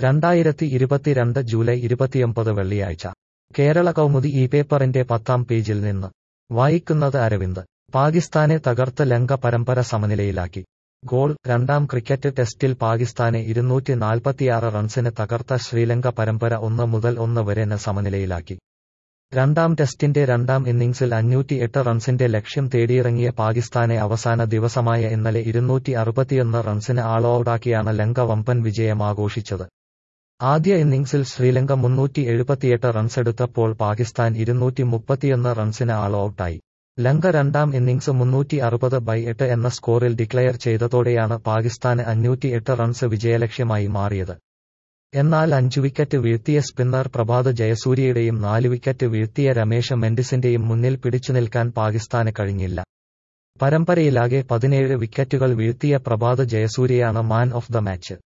രണ്ടായിരത്തി ഇരുപത്തിരണ്ട് ജൂലൈ ഇരുപത്തിയൊമ്പത് വെള്ളിയാഴ്ച കേരള കൗമുദി ഈ പേപ്പറിന്റെ പത്താം പേജിൽ നിന്ന് വായിക്കുന്നത് അരവിന്ദ് പാകിസ്ഥാനെ തകർത്ത് ലങ്ക പരമ്പര സമനിലയിലാക്കി ഗോൾ രണ്ടാം ക്രിക്കറ്റ് ടെസ്റ്റിൽ പാകിസ്ഥാനെ ഇരുന്നൂറ്റി നാൽപ്പത്തിയാറ് റൺസിന് തകർത്ത ശ്രീലങ്ക പരമ്പര ഒന്ന് മുതൽ ഒന്ന് വരെ ന് സമനിലയിലാക്കി രണ്ടാം ടെസ്റ്റിന്റെ രണ്ടാം ഇന്നിംഗ്സിൽ അഞ്ഞൂറ്റി എട്ട് റൺസിന്റെ ലക്ഷ്യം തേടിയിറങ്ങിയ പാകിസ്ഥാനെ അവസാന ദിവസമായ ഇന്നലെ ഇരുന്നൂറ്റി അറുപത്തിയൊന്ന് റൺസിന് ആൾ ഔട്ടാക്കിയാണ് ലങ്ക വമ്പൻ വിജയം ആഘോഷിച്ചത് ആദ്യ ഇന്നിംഗ്സിൽ ശ്രീലങ്ക മുന്നൂറ്റി എഴുപത്തിയെട്ട് റൺസെടുത്തപ്പോൾ പാകിസ്ഥാൻ ഇരുന്നൂറ്റി മുപ്പത്തിയൊന്ന് റൺസിന് ആൾ ഔട്ടായി ലങ്ക രണ്ടാം ഇന്നിംഗ്സ് മുന്നൂറ്റി അറുപത് ബൈ എട്ട് എന്ന സ്കോറിൽ ഡിക്ലയർ ചെയ്തതോടെയാണ് പാകിസ്ഥാന് അഞ്ഞൂറ്റി എട്ട് റൺസ് വിജയലക്ഷ്യമായി മാറിയത് എന്നാൽ അഞ്ചു വിക്കറ്റ് വീഴ്ത്തിയ സ്പിന്നർ പ്രഭാത് ജയസൂര്യയുടെയും നാല് വിക്കറ്റ് വീഴ്ത്തിയ രമേശ് മെൻഡിസിന്റെയും മുന്നിൽ പിടിച്ചുനിൽക്കാൻ പാകിസ്ഥാന് കഴിഞ്ഞില്ല പരമ്പരയിലാകെ പതിനേഴ് വിക്കറ്റുകൾ വീഴ്ത്തിയ പ്രഭാത് ജയസൂര്യയാണ് മാൻ ഓഫ് ദ മാച്ച്